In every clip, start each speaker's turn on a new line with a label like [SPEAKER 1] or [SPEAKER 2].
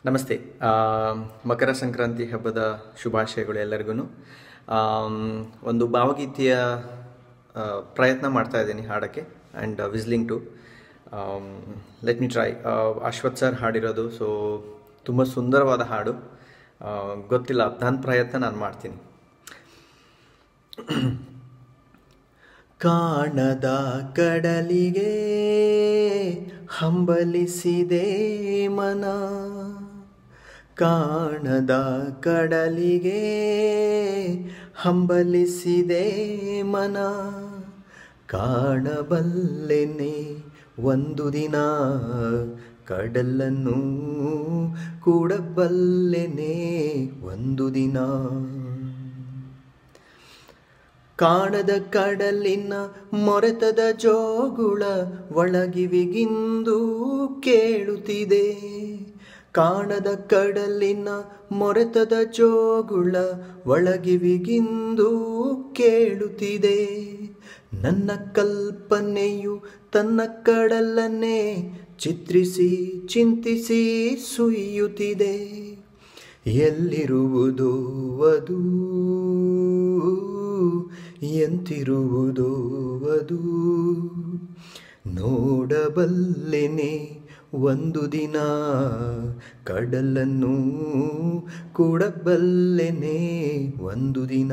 [SPEAKER 1] ನಮಸ್ತೆ ಆ, ಮಕರ ಸಂಕ್ರಾಂತಿ ಹಬ್ಬದ ಶುಭಾಶಯಗಳು ಎಲ್ಲರಿಗೂ ಒಂದು ಭಾವಗೀತೆಯ ಆ, ಪ್ರಯತ್ನ ಮಾಡ್ತಾ ಇದ್ದೀನಿ ಹಾಡೋಕ್ಕೆ and whistling too let me try Ashwath sir ಹಾಡಿರೋದು ಸೊ ತುಂಬ ಸುಂದರವಾದ ಹಾಡು ಆ, ಗೊತ್ತಿಲ್ಲ ನನ್ನ ಪ್ರಯತ್ನ ನಾನು ಮಾಡ್ತೀನಿ ಕಾಣದ ಕಡಲಿಗೆ ಹಂಬಲಿಸಿದೆ ಮನ ಕಾಣದ ಕಡಲಿಗೆ ಹಂಬಲಿಸಿದೆ ಮನ ಕಾಣಬಲ್ಲೆನೆ ಒಂದು ದಿನ ಕಡಲನ್ನು ಕೂಡಬಲ್ಲೆನೆ ಒಂದು ದಿನ ಕಾಣದ ಕಡಲಿನ ಮೊರೆತದ ಜೋಗುಳ ಒಳಗಿವಿಗಿಂದು ಕೇಳುತ್ತಿದೆ ಕಾಣದ ಕಡಲಿನ ಮೊರೆತದ ಜೋಗುಳ ಒಳಗಿವಿಗಿಂದು ಕೇಳುತ್ತಿದೆ ನನ್ನ ಕಲ್ಪನೆಯು ತನ್ನ ಕಡಲನ್ನೇ ಚಿತ್ರಿಸಿ ಚಿಂತಿಸಿ ಸುಯ್ಯುತ್ತಿದೆ ಎಲ್ಲಿರುವುದೋ ಅದು ಎಂತಿರುವುದೋ ಅದು ನೋಡಬಲ್ಲೆನೆ ಒಂದು ದಿನ ಕಡಲನ್ನು ಕೂಡಬಲ್ಲೆನೆ ಒಂದು ದಿನ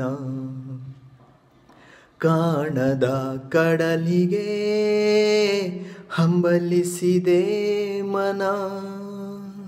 [SPEAKER 1] ಕಾಣದ ಕಡಲಿಗೆ ಹಂಬಲಿಸಿದೆ ಮನ